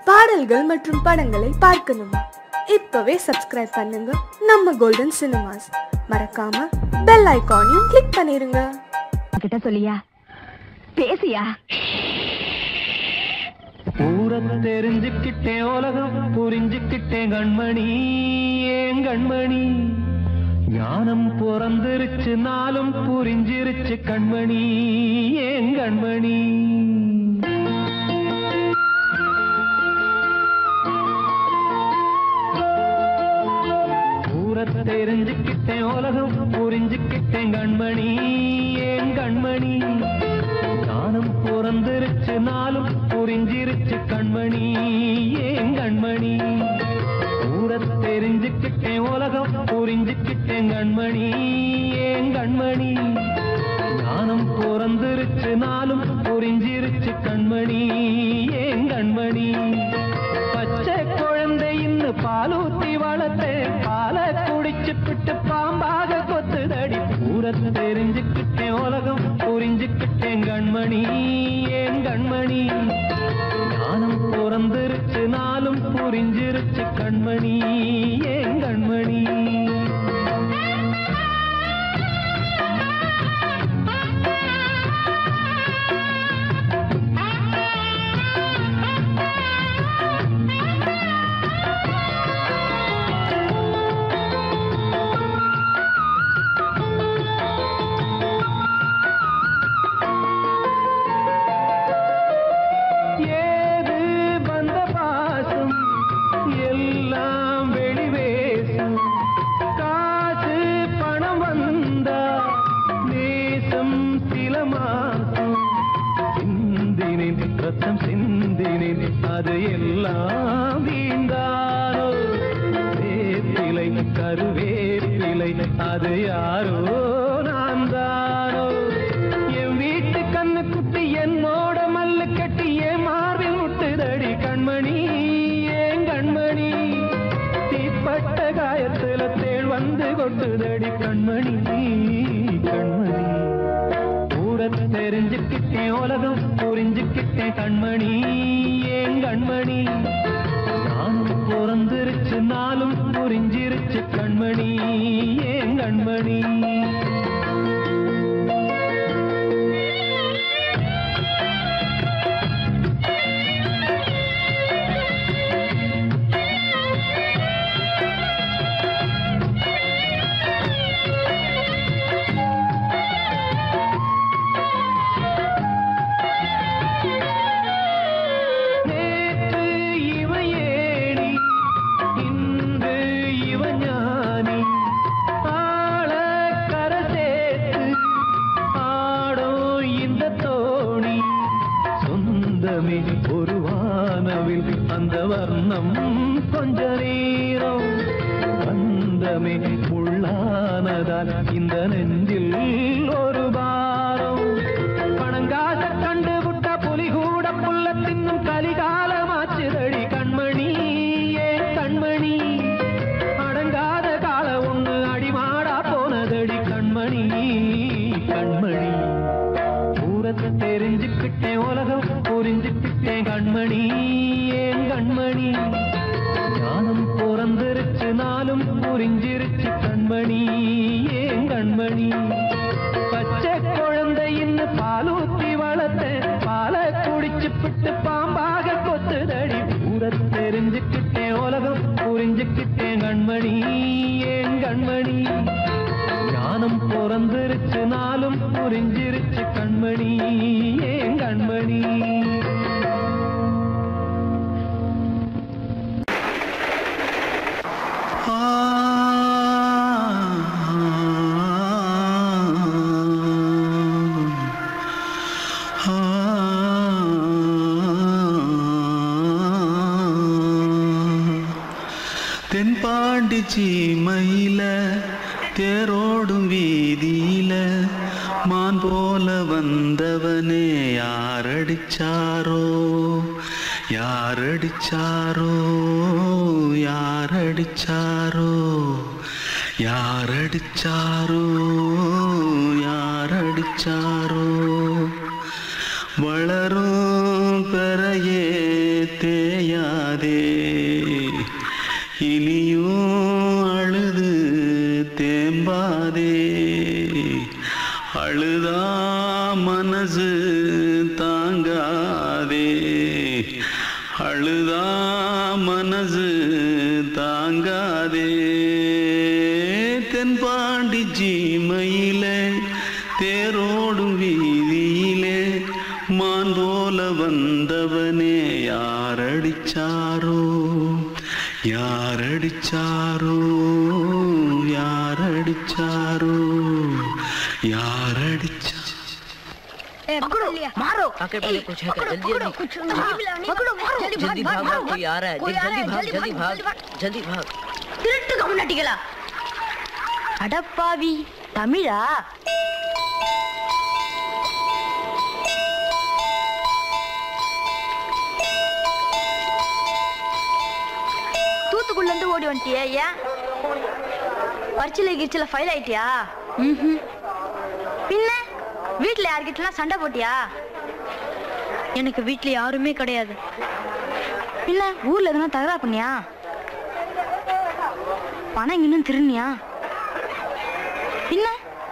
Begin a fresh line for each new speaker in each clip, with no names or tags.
பாடல்கள் மற்றும் படங்களை பார்க்கணுமா இப்பவே சப்ஸ்கிரைப் பண்ணுங்க நம்ம கோல்டன் சினிமாஸ் மறக்காம பெல் ஐகானையும் கிளிக் பண்ணிருங்க
கிட்ட சொல்லியா பேசியா
ஊரை தெரிஞ்சுக்கிட்டேன் உலகம் புரிஞ்சுக்கிட்டேன் கண்மணி ஏன் கண்மணி ஞானம் பிறந்திருச்சு நாளும் புரிஞ்சிருச்சு கண்மணி ஏன் கண்மணி ஊரை தெரிஞ்சுக்கிட்டேன் உலகம் புரிஞ்சுக்கிட்டேன் கண்மணி ஏன் கண்மணி ஞானம் பிறந்திருச்சு நாளும் புரிஞ்சிருச்சு கண்மணி ஏன் கண்மணி ஊரை தெரிஞ்சுக்கிட்டேன் உலகம் புரிஞ்சுக்கிட்டேன் கண்மணி ஏன் கண்மணி ஞானம் பிறந்திருச்சு நாளும் புரிஞ்சிருச்சு கண்மணி ஏன் கண்மணி பச்சை குழந்தை இன்னும் பாலூத்தி வளர்த்தேன் பாலை குடிச்சு பிட்டு பாம்பாக கொத்துதடி ஊரை தெரிஞ்சுக்கிட்டேன் உலகம் புரிஞ்சுக்கிட்டேன் கண்மணி ஏன் கண்மணி ஞானம் பிறந்திருச்சு நாளும் புரிஞ்சிருச்சு கண்மணி ஏன் கண்மணி ஏது வந்த பாசம் எல்லாம் வெளிவேசம் காசு பணம் வந்தா நேசம் சில மாசம் சிந்தினேன் ரத்தம் சிந்தினேன் அது எல்லாம் வீந்தாரோ வேப்பிலை கருவேப்பிலை அது யாரோ நான் தானோ என் வீட்டு கண்ணு குட்டி என்னோட மல்லு கட்டி என் மார்பில் முட்டுதடி கண்மணி ஏன் கண்மணி தீப்பட்ட காயத்துல தேள் வந்து கொட்டுதடி கண்மணி கண்மணி கூட தெரிஞ்சுக்கிட்டேன் உலகம் புரிஞ்சுக்கிட்டேன் கண்மணி ஏன் கண்மணி நானும் பிறந்திருச்சு நாளும் புரிஞ்சிருச்சு கண்மணி ஏன் கண்மணி நேற்று இவ ஏணி இன்று இவ ஞானி ஆள கர சேர்த்து ஆடோ இந்த தோணி சொந்தமே ஒரு வானவில் அந்த வர்ணம் கொஞ்ச நேரம் பந்தமே உள்ளானதால் இந்த நெஞ்சில் ஒரு பாரம் பணங்காச கண்டு விட்ட புலி கூட புல்ல தின்னும் கலிகாலமாச்சுதடி கண்மணி ஏன் கண்மணி அடங்காத கால ஒண்ணு அடிமாடா போனதடி கண்மணி கண்மணி ஊரத்தை தெரிஞ்சுக்கிட்டேன் உலகம் புரிஞ்சுக்கிட்டேன் கண்மணி ஏன் கண்மணி ஞானம் பிறந்திருச்சு நாளும் புரிஞ்சிருச்சு கண்மணி ஏன் கண்மணி பச்சை குழந்தை இன்னும் பாலூத்தி வளர்த்தேன் பாலை குடிச்சு பிட்டு பாம்பாக கொத்துதடி ஊரை தெரிஞ்சுக்கிட்டேன் உலகம் புரிஞ்சுக்கிட்டேன் கண்மணி ஏன் கண்மணி ஞானம் பிறந்திருச்சு நாளும் புரிஞ்சிருச்சு கண்மணி ஏன் கண்மணி
தென்பாண்டி சீமையில தேரோடும் வீதியில மான் போல வந்தவனே யாரடிச்சாரோ யாரடிச்சாரோ யாரடிச்சாரோ யாரடிச்சாரோ யாரடிச்சாரோ வளரும் பெறையே தேய நினையாதே இனியும் அழுது தேம்பாதே அழுதா மனசு தாங்காதே அழுதா மனசு தாங்காதே தென்பாண்டி ஜீமையிலே தேரோடும் வீதியிலே மான் போல வந்தவனே யாரடிச்சாரோ யாரடிச்சாரோ யாரடிச்சாரோ யாரடிச்சா
पकड़ो मारो
आके पहले कुछ है क्या जल्दी जल्दी
पकड़ो मारो
जल्दी भाग भाग कोई आ रहा है
कोई आ
जल्दी
रहा है,
भाग जल्दी भाग जल्दी भाग
திருட்டு கம்முனாட்டிகளா அடப்பாவி தமிழா தூத்துக்குள்ள இருந்து ஓடி வந்துட்டியா ஏன் பரிச்சில கிரிச்சில ஃபைல் ஆயிட்டியா ம்ஹும். பின்ன வீட்ல யார்கிட்டலாம் சண்டை போட்டியா எனக்கு வீட்ல யாருமே கிடையாது பின்ன ஊர்ல எதுனா தகராறு பண்ணியா பணம் இன்னும் திருநியா பின்ன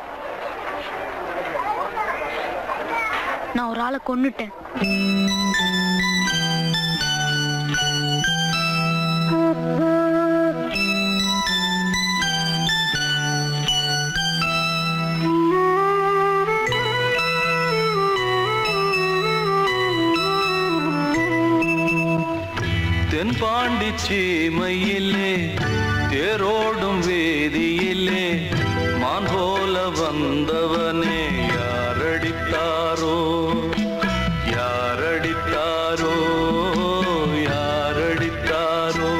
நான் ஒரு ஆளை கொன்னுட்டேன்
தென்பாண்டி சீமையிலே தேரோடும் வேதியிலே மான் போல வந்தவனே யாரடித்தாரோ யாரடித்தாரோ யாரடித்தாரோ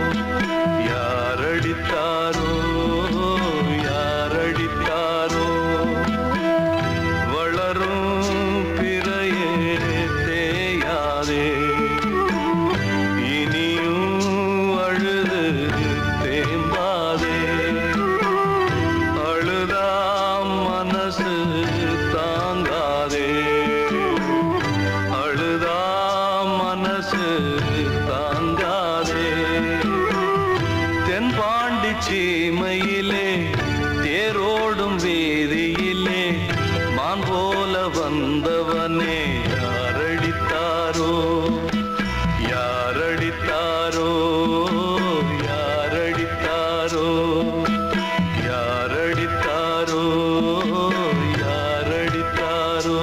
யாரடித்தாரோ யாரடித்தாரோ வளரும் பிறையே தேயாதே இனியும் அழுது தேம்பாதே அழுதா மனசு தாங்காதே அழுதா மனசு தாங்காதே தென்பாண்டி சீமையிலே தேரோடும் வீதியிலே மான் போல வந்தவனே யாரடித்தாரோ யாரடித்தாரோ யாரடித்தாரோ யாரடித்தாரோ யாரடித்தாரோ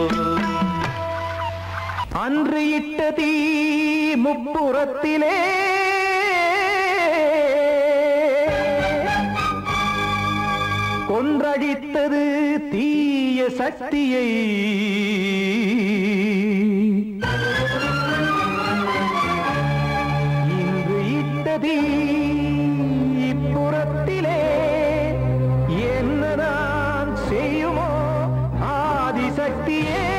அன்று இட்ட தீ முப்புறத்திலே கொன்றடித்தது தீய சக்தியை இன்று இட்ட தீ இப்புறத்திலே என்னதான் செய்யுமோ ஆதிசக்தியே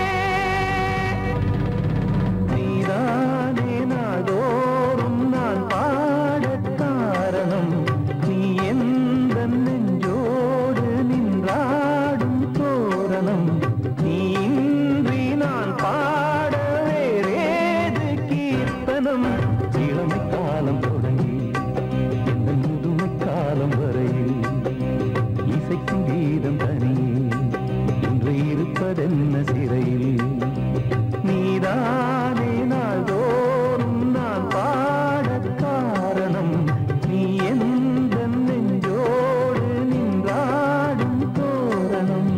நீதானே நாள்தோறும் நான் பாடக் காரணம் நீ எந்த நெஞ்சோடு நின்றாடும் தோரணம் நீ இன்றி நான் பாட வேறேது கீர்த்தனம் இளமை காலம் தொடங்கி இந்த முதுமை காலம் வரையில் இசைக்கும் கீதம் தனியே இன்று இருப்பதென்ன சிறையில் நீதானே நாள்தோறும் நான் பாடக் காரணம் நீ எந்த நெஞ்சோடு நின்றாடும் தோரணம்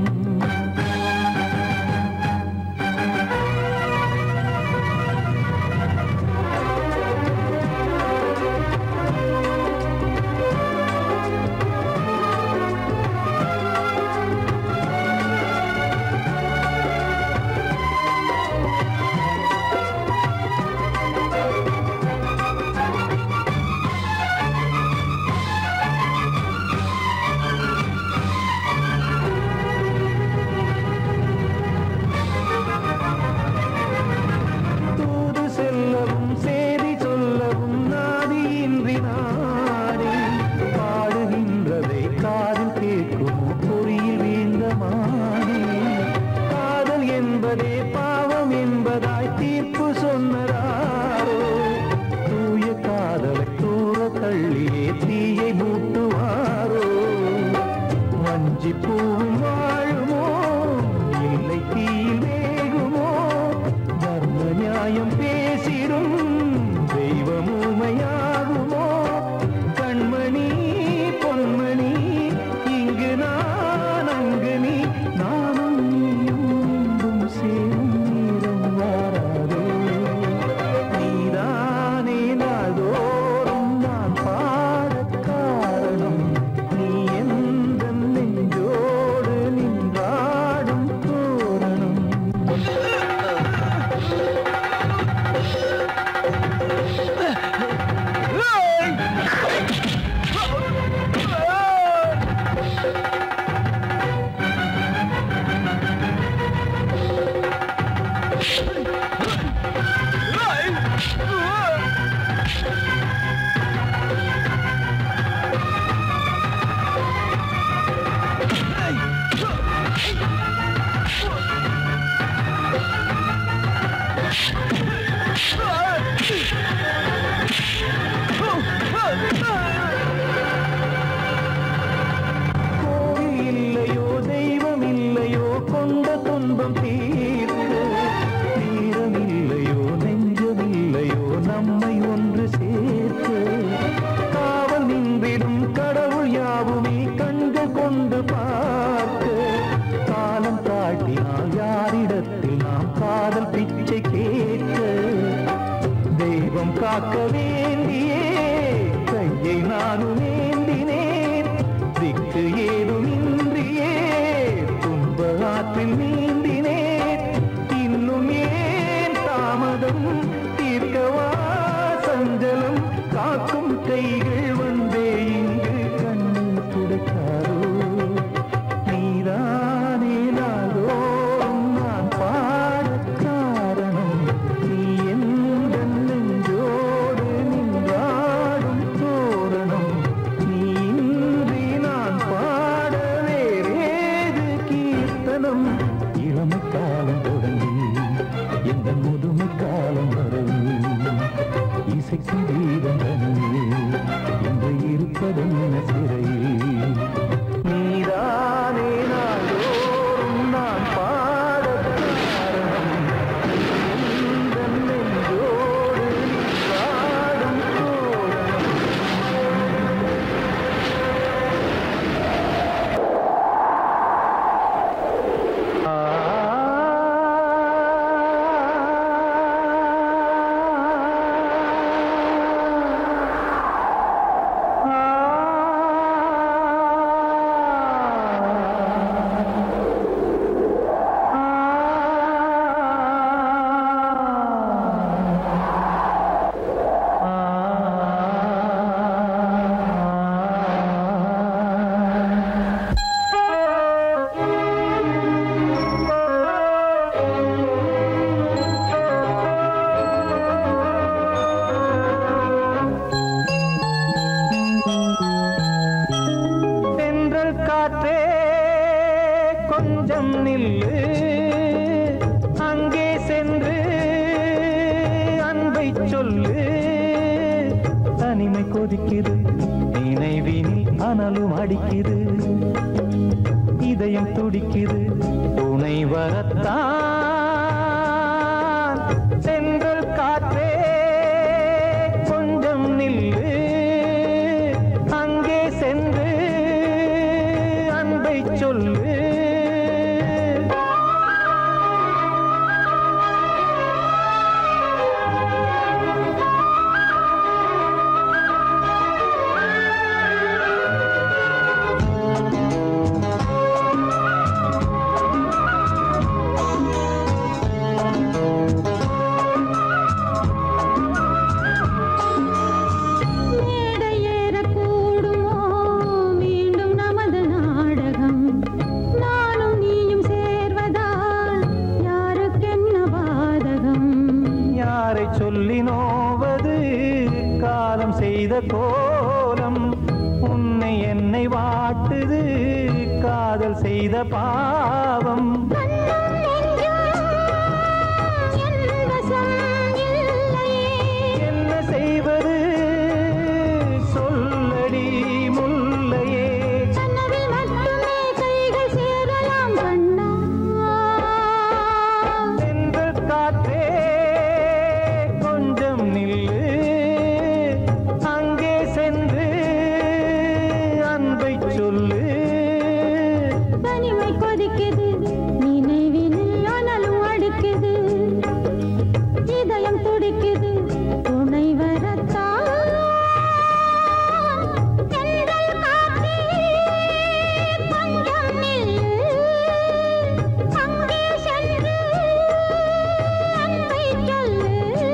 நம்மை ஒன்று சேர்க்க காவல் நின்றிடும் கடவுள் யாவுமே கண்கள் கொண்டு பார்க்க காலம் காட்டினால் யாரிடத்தில் நாம் காதல் பிச்சை கேட்க தெய்வம் காக்க வேண்டியே கையை நானும் ஏந்தினேன் திக்கு ஏதுமின்றியே துன்ப ஆற்றில் நீந்தினேன் இன்னும் ஏன் தாமதம் தீர்க்கவா சஞ்சலம் காக்கும் கைகள் வந்தே இங்கு கண்ணீர் துடைக்காரோ நீதானே நாளோறும் நான் பாடக் காரணம் நீ எந்த நெஞ்சோடு நின்றாடும் தோரணம் நீ இன்றி நான் பாட வேறேது கீர்த்தனம் இளமை காலம் தொடங்கி எந்த முதுமை காலம் வரையில் இசைக்கு தீபம் தனியே இன்று இருப்பதென்ன சிறையில் நீதானே நாளோறும் நான் பாடக் காரணம் எந்த நெஞ்சோடு நின்றாடும் தோரணம் தென்றல் காற்றே கொஞ்சம் நில்லு அங்கே சென்று அன்பை சொல்லு தனிமை கொதிக்குது நினைவினில் அனலும் அடிக்குது இதயம் துடிக்குது துணை வரத்தான் தென்றல் காற்றே கொஞ்சம் நில்லு அங்கே சென்று அன்பை சொல்லு
மேடை ஏறக்கூடுமோ மீண்டும் நமது நாடகம் நானும் நீயும் சேர்வதால் யாருக்கென்ன பாதகம்
யாரை சொல்லி நோவது காலம் செய்த கோலம் உன்னை என்னை வாட்டுது காதல் செய்த பாவம்
கண்ணும் நெஞ்சும் என் வசம் இல்லையே
என்ன செய்வது சொல்லடி முல்லையே
கனவில் மட்டுமே கைகள் சேரலாம் கண்ணா
தென்றல் காற்றே கொஞ்சம் நில்லு அங்கே சென்று அன்பை சொல்லு
தனிமை கொதிக்குது நினைவினில் அனலும் அடிக்குது இதயம் துடிக்குது துணை வரத்தான் தென்றல் காற்றே கொஞ்சம் நில்லு அங்கே சென்று அன்பை சொல்லு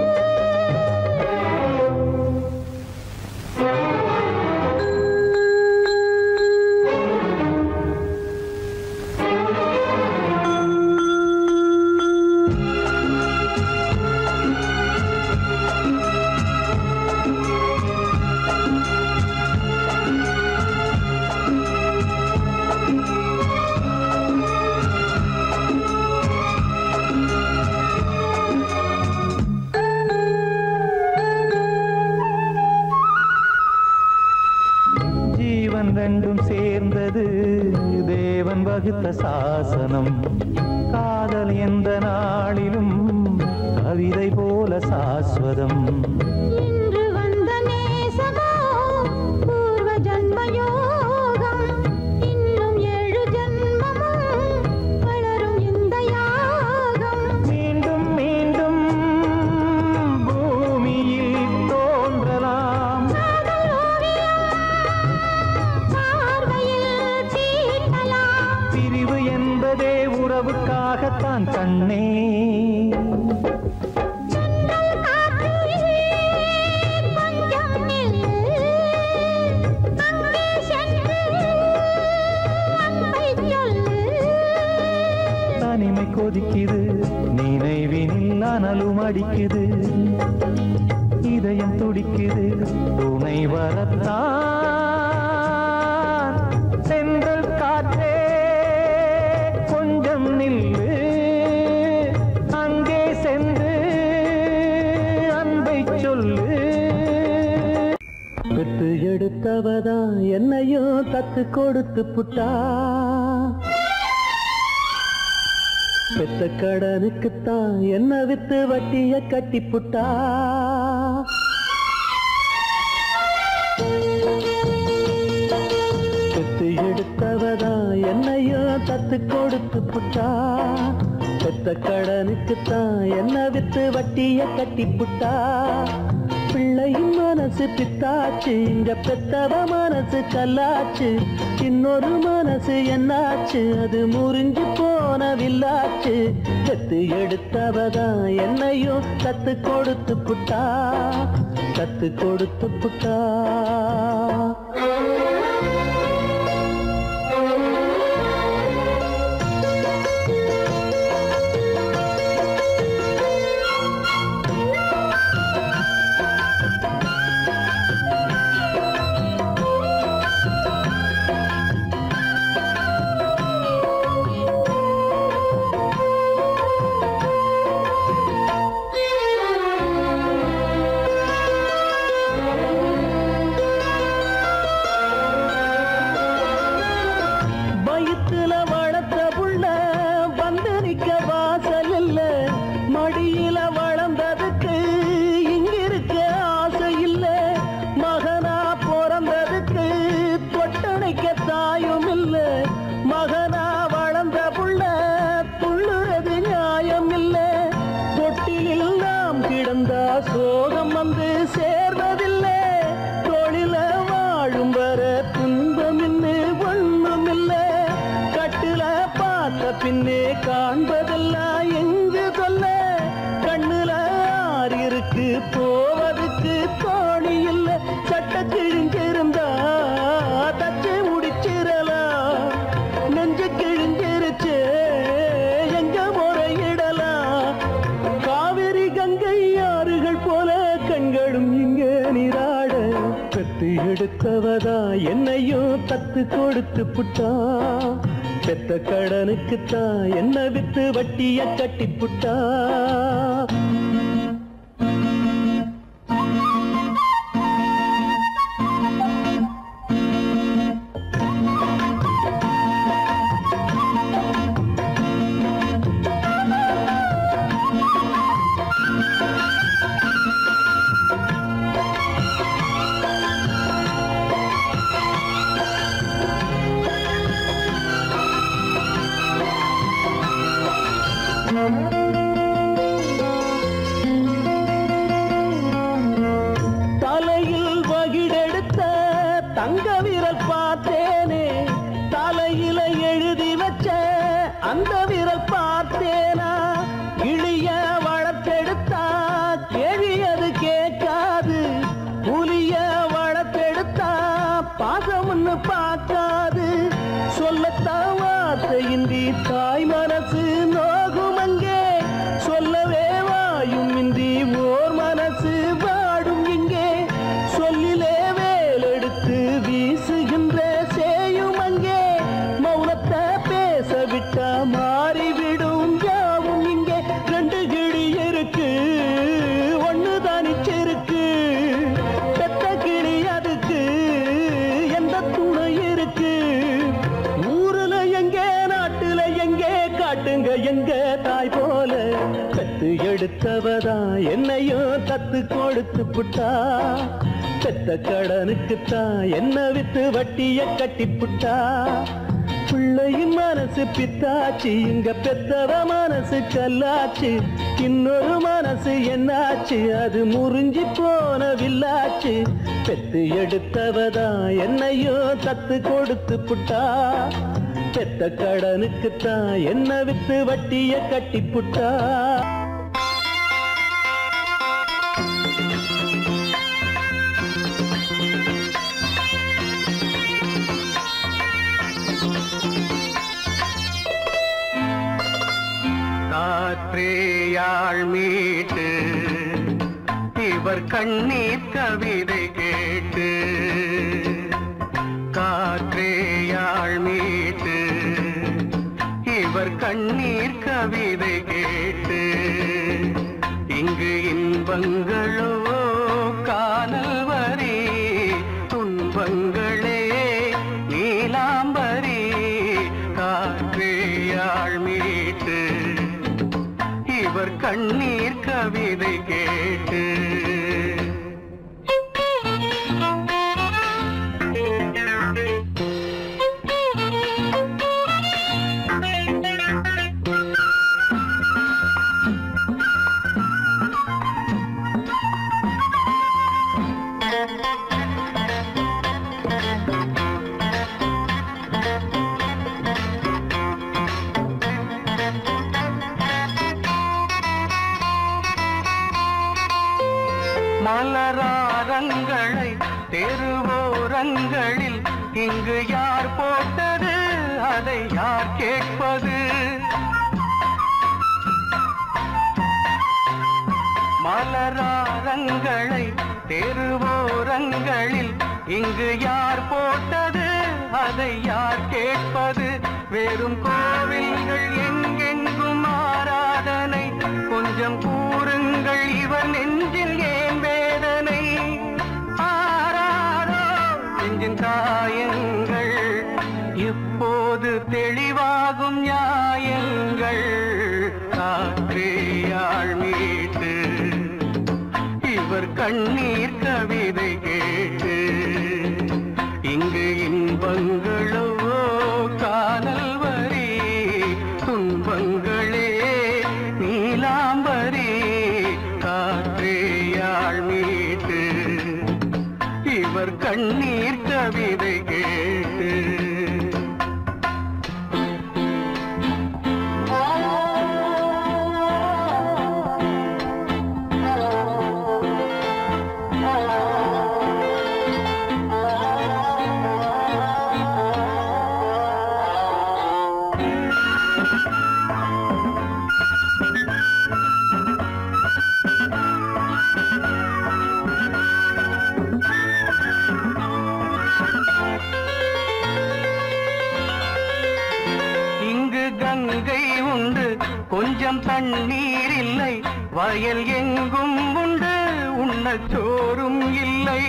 ஜீவன் ரெண்டும் சேர்ந்தது தேவன் வகுத்த சாசனம் காதல் எந்த நாளிலும் கவிதை போல சாஸ்வதம் பாடத்தான் கண்ணே தனிமை கொதிக்குது நினைவினில் அனலும் அடிக்குது இதயம் துடிக்குது துணை வரத்தான் சென்றல் காற்றே கொஞ்சம் நில்லு அங்கே சென்று அன்பை சொல்லு பெற்று எடுத்தவதா என்னையும் தத்து கொடுத்து புட்டா பெத்த கடனுக்குத்தான் என்ன வித்து வட்டிய கட்டி புட்டா பெத்து எடுத்தவதா என்னையோ தத்து கொடுத்து புட்டா பெத்த கடனுக்குத்தான் என்ன வித்து வட்டிய கட்டி புட்டா பிள்ளையின் மனசு பித்தாச்சு இங்க பெத்தவ மனசு கல்லாச்சு இன்னொரு மனசு என்னாச்சு அது முறிஞ்சு போன வில்லாச்சு கத்து எடுத்தவதான் என்னையும் கத்து கொடுத்து புட்டா கத்து கொடுத்து புட்டா வயிற்றுல வளர்த்த புள்ள வந்து நிக்க வாசல் இல்ல மடியில வளர்ந்ததுக்கு இங்கிருக்க ஆசை இல்ல மகனா பிறந்ததுக்கு தொட்டணைக்க தாயும் இல்ல மகனா வளர்ந்த புள்ள துள்ளுறது நியாயம் இல்ல தொட்டிலில் நாம் கிடந்தா சோகம் வந்து சேர்வதில்லை தொழில வாழும் வர துன்பம் இன்னு ஒண்ணும் இல்ல கட்டுல பார்த்த பின்னே காண்பதெல்லாம் எங்கு சொல்ல கண்ணுல ஆறு இருக்கு போவதுக்கு தோணி இல்ல சட்ட கிழிஞ்சிருந்தா தச்சு முடிச்சிடலாம் நெஞ்சு கிழிஞ்சிருச்சு எங்க முறையிடலாம் காவிரி கங்கை ஆறுகள் போல கண்களும் இங்க நீராட பெத்து எடுத்தவதா என்னையும் தத்து கொடுத்து புட்டா பெத்த கடனுக்குத்தான் என்ன வித்து வட்டிய கட்டி புட்டா தலையில் வகிடெடுத்த தங்க விரல் பார்த்தேனே தலையில எழுதி வச்ச அந்த விரல் பார்த்தேனா இழிய வளர்த்தெடுத்தா கேள்வி அது கேட்காது புலிய வளர்த்தெடுத்தா பாசம்னு பார்க்காது சொல்லத்தான் வார்த்தையின்றி தாய் மனசு நோகும் அங்கே சொல்லவே வாயும் இன்றி ஓர் மனசு வாடும் இங்கே சொல்லிலே வேலெடுத்து வீசுகின்ற சேயும் அங்கே மௌனத்தை பேச விட்டா மாறிவிடும் யாவும் இங்கே ரெண்டு கிளி இருக்கு ஒண்ணு தனிச்சிருக்கு பெத்த கிளி அதுக்கு எந்த துணை இருக்கு ஊருல எங்க நாட்டுல எங்க காட்டுங்க எங்க தாய் போல கத்து எடுத்தவதா என்னையும் தத்து கொடுத்து புட்டா பெத்த கடனுக்குத்தான் என்ன வித்து வட்டிய கட்டி புட்டா பிள்ளையின் மனசு பித்தாச்சு இங்க பெத்தவ மனசு கல்லாச்சு இன்னொரு மனசு என்னாச்சு அது முறிஞ்சி போன வில்லாச்சு பெத்து எடுத்தவதா என்னையோ தத்து கொடுத்து புட்டா பெத்த கடனுக்குத்தான் என்ன வித்து வட்டிய கட்டிப்புட்டா
காற்றேயாள் மீட்டு இவர் கண்ணீர் கவிதை கேட்டு காற்றேயாள் மீட்டு இவர் கண்ணீர் கவிதை கேட்டு இங்கு இன்பங்களோ காணல் வரி துன்பங்களே நீலாம்பரி காற்றேயாள் மீட்டு இவர் கண்ணீர் கவிதை கேட்டு மலராரங்களை தெருவோரங்களில் இங்கு யார் போட்டது அதை யார் கேட்பது மலராரங்களை தெருவோரங்களில் இங்கு யார் போட்டது அதை யார் கேட்பது வெறும் கோவில்கள் எங்கெங்கும் ஆராதனை கொஞ்சம் கூறுங்கள் இவர் நெஞ்சில் ஏன் வேதனை ஆராரோ நெஞ்சின் காயங்கள் இப்போது தெளிவாகும் நியாயங்கள் காற்றேயாள் மீட்டு இவர் கண்ணீர் கவிதை கேட்டு இங்கு இன்பங்களோ காணல் வரி துன்பங்களே நீலாம்பரி காற்றேயாள் மீட்டு இவர் கண்ணீர் கவிதை கேட்டு இங்கு கங்கை உண்டு கொஞ்சம் தண்ணீர் இல்லை வயல் எங்கும் உண்டு உண்ணச் சோறும் இல்லை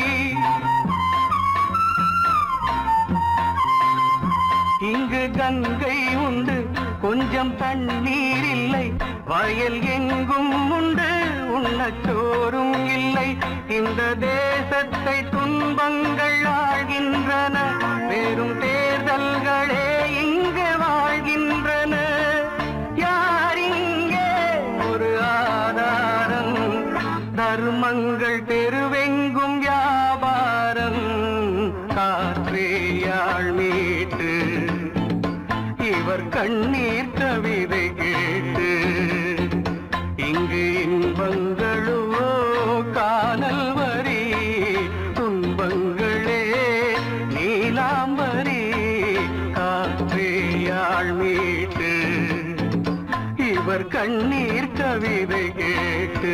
இங்கு கங்கை உண்டு கொஞ்சம் தண்ணீர் இல்லை வயல் எங்கும் உண்டு உண்ணச் சோறும் இல்லை இந்த தேசத்தை துன்பங்கள் ஆழ்கின்றன வெறும் தேர்தல்களே இங்கு வாழ்கின்றன யார் இங்கே ஒரு ஆதாரம் தர்மங்கள் தெருவெங்கும் வியாபாரம் காற்றேயாள் மீட்டு இவர் கண்ணீர் கவிதை கேட்டு இங்கு இன்பங்களோ காணல் வரி துன்பங்களே நீலாம்பரி காற்றேயாள் மீட்டு இவர் கண்ணீர் கவிதை கேட்டு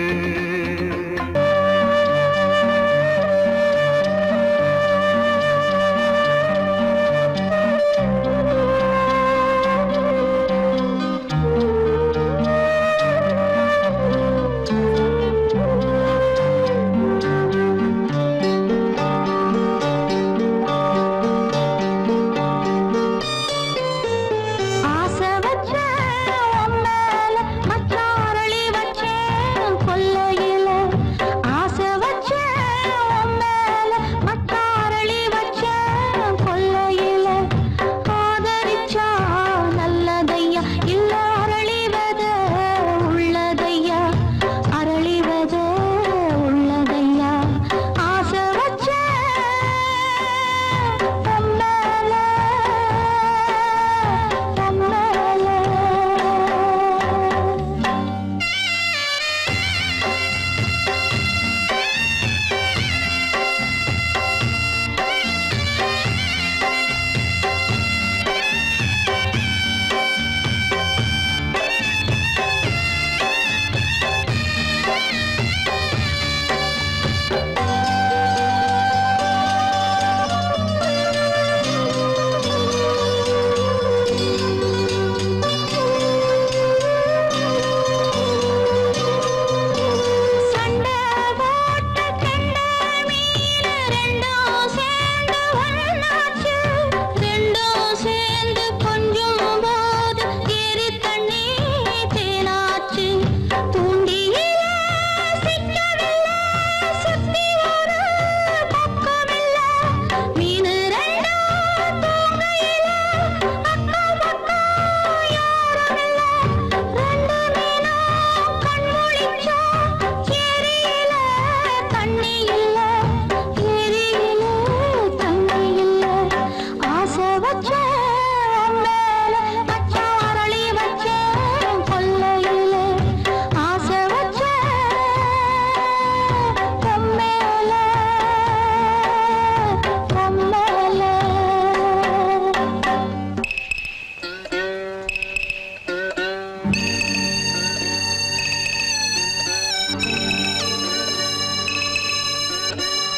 ஆசை வச்சேன் உன் மேல, மச்சாரளி வச்சேன் கொல்லையில.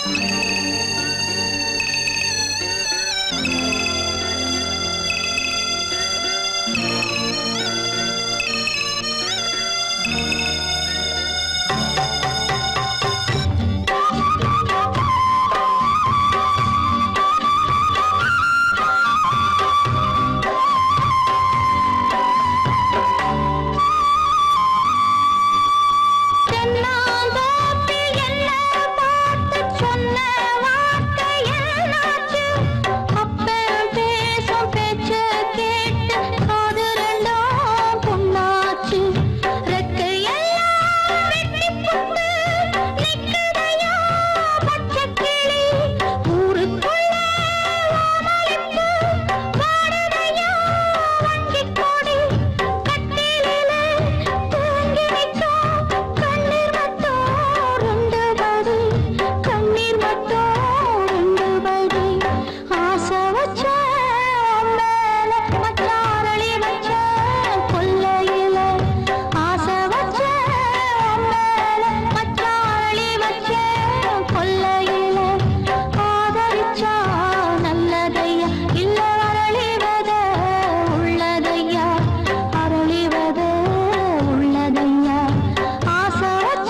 தென்னாந்தோப்பில் என்ன பார்த்து சொன்ன வார்த்தை என்னாச்சு? அப்பன் பேசும் பேச்ச கேட்டு காது ரெண்டும் புண்ணாச்சு. ரெக்கையெல்லாம் வெட்டிப் புட்டு நிக்குதையா பச்சைக் கிளி. ஊருக்குள்ள ஓமளிப்பு வாடுதையா வஞ்சிக் கொடி. கட்டிலிலே தூங்கி நிற்கும் கண்ணீர் மட்டும் ரெண்டு படி கண்ணீர் மட்டும் ரெண்டு படி ஆசை வச்ச மேல மச்சாரளி வச்ச கொல்லையில ஆசை வச்ச மேல மச்சாரளி வச்ச கொல்லையில ஆதரிச்சா நல்லதையா இல்ல அரளிவத உள்ளதையா அரளிவத உள்ளதையா ஆசை வச்ச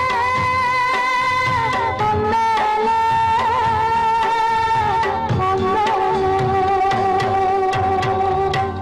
பொம்மேல பொம்மேல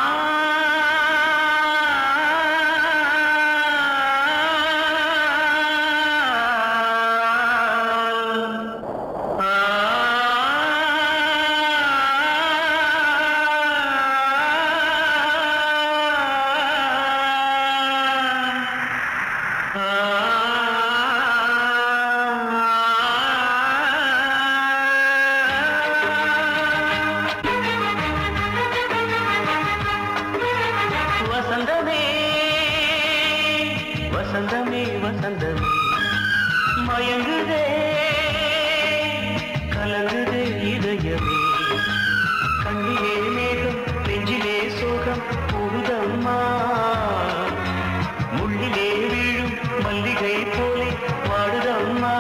வசந்தமே வசந்தமே வசந்தமே மயங்குதே கலங்குதே இதயமே கண்ணிலே மேகம் நெஞ்சிலே சோகம் கூடுதம்மா முள்ளிலே வீழும் மல்லிகை போலே வாடுதம்மா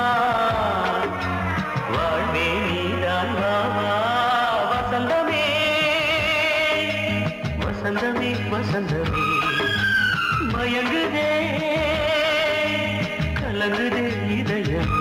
வாழ்வே நீதான் வா வா. வசந்தமே வசந்தமே வசந்தமே மயங்குதே கலங்குதே இதயமே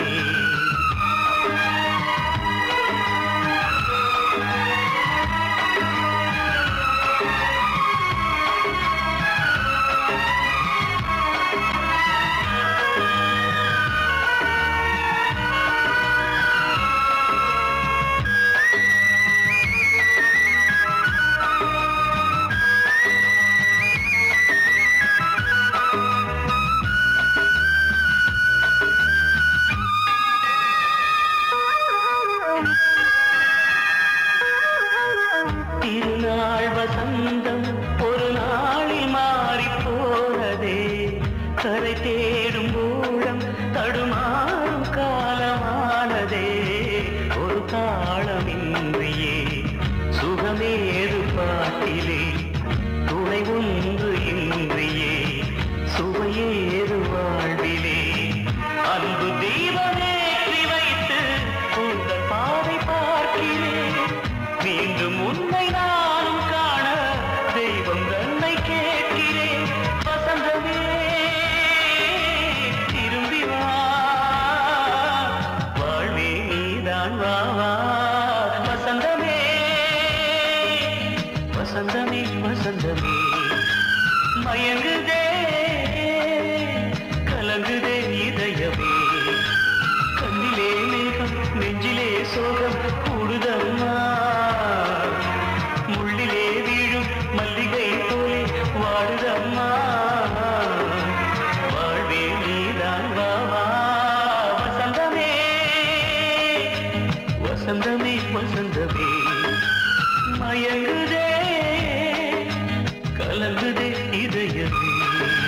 திருநாள் வசந்தம் ஒரு நாளில் மாறி போனதே கரை தேடும் ஊழம் தடுமாறும் காலமானதே ஒரு தாளமின்றியே சுகமேது பாட்டிலே துணை ஒன்று இன்றியே சுவையேது வாழ்விலே அன்பு தீபமேற்றி வைத்து உங்கள் பாதை பார்க்கிறேன் மீண்டும் உன்னை நானும் காண தெய்வம் தன்னை கேட்கிறேன் வசந்தமே திரும்பி வா வாழ்வே நீதான் வா வா வசந்தமே வசந்தமே வசந்தமே மயங்குதே கலங்குதே இதயமே கண்ணிலே மேகம் நெஞ்சிலே சோகம் கூடுதம்மா முள்ளிலே வீழும் மல்லிகை போலே வாடுதம்மா வாழ்வே நீதான் வா வா வசந்தமே வசந்தமே வசந்தமே மயங்குதே கலங்குதே இதயமே